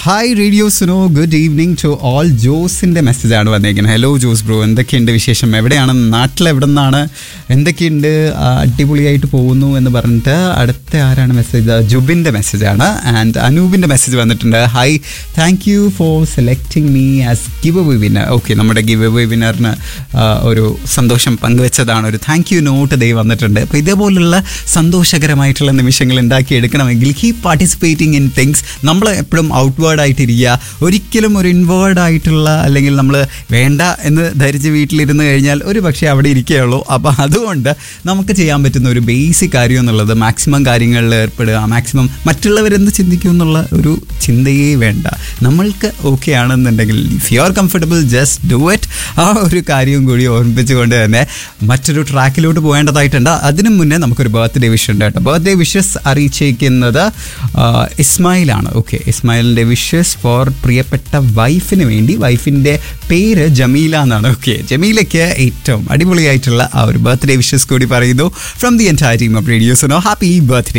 hi radio Suno good evening to all ജോസിന്റെ മെസ്സേജാണ് വന്നേക്കുന്നത് ഹലോ ജോസ് ബ്രോ എന്തൊക്കെയുണ്ട് വിശേഷം എവിടെയാണ് നാട്ടിൽ എവിടെ നിന്നാണ് എന്തൊക്കെയുണ്ട് ആ, അടിപൊളിയായിട്ട് പോകുന്നു എന്ന് പറഞ്ഞിട്ട് അടുത്ത ആരാണ് മെസ്സേജ് ജുബിൻ്റെ മെസ്സേജാണ് ആൻഡ് അനൂപിൻ്റെ മെസ്സേജ് വന്നിട്ടുണ്ട് hi thank you for selecting me as giveaway winner okay നമ്മുടെ ഗിവ് അവേ വിന്നറിന് ഒരു സന്തോഷം പങ്കുവെച്ചതാണ് ഒരു താങ്ക് യു നോട്ട് ദൈ വന്നിട്ടുണ്ട് അപ്പോൾ ഇതേപോലുള്ള സന്തോഷകരമായിട്ടുള്ള നിമിഷങ്ങൾ ഉണ്ടാക്കിയെടുക്കണമെങ്കിൽ കീപ് പാർട്ടിസിപ്പേറ്റിംഗ് ഇൻ തിങ്സ് നമ്മൾ എപ്പോഴും ഔട്ട്വേർഡ് ആയിട്ടിരിക്കുക ഒരിക്കലും ഒരു ഇൻവേർഡ് ആയിട്ടുള്ള അല്ലെങ്കിൽ നമ്മൾ വേണ്ട എന്ന് ധരിച്ച് വീട്ടിലിരുന്ന് കഴിഞ്ഞാൽ ഒരു പക്ഷേ അവിടെ ഇരിക്കുകയുള്ളൂ അപ്പോൾ അതുകൊണ്ട് നമുക്ക് ചെയ്യാൻ പറ്റുന്ന ഒരു ബേസിക് കാര്യം എന്നുള്ളത് മാക്സിമം കാര്യങ്ങളിൽ ഏർപ്പെടുക മാക്സിമം മറ്റുള്ളവരെന്ത് ചിന്തിക്കും എന്നുള്ള ഒരു ചിന്തയേ വേണ്ട നമ്മൾക്ക് ഓക്കെ ആണെന്നുണ്ടെങ്കിൽ if you are comfortable just do it ആ ഒരു കാര്യവും കൂടി ഓർമ്മിപ്പിച്ചുകൊണ്ട് തന്നെ മറ്റൊരു ട്രാക്കിലോട്ട് പോകേണ്ടതായിട്ടുണ്ട് അതിനു മുന്നേ നമുക്കൊരു ബർത്ത്ഡേ വിഷ് ഉണ്ട് കേട്ടോ ബർത്ത്ഡേ വിഷസ് അറിയിച്ചേക്കുന്നത് ആ, ഇസ്മായിലാണ് ഓക്കെ ഇസ്മായിലിൻ്റെ വിഷസ് ഫോർ പ്രിയപ്പെട്ട വൈഫിന് വേണ്ടി വൈഫിൻ്റെ പേര് ജമീല എന്നാണ് ഓക്കെ ജമീലയ്ക്ക് ഏറ്റവും അടിപൊളിയായിട്ടുള്ള ആ ഒരു ബർത്ത്ഡേ വിഷസ് കൂടി പറയുന്നു from the entire team of radios no happy birthday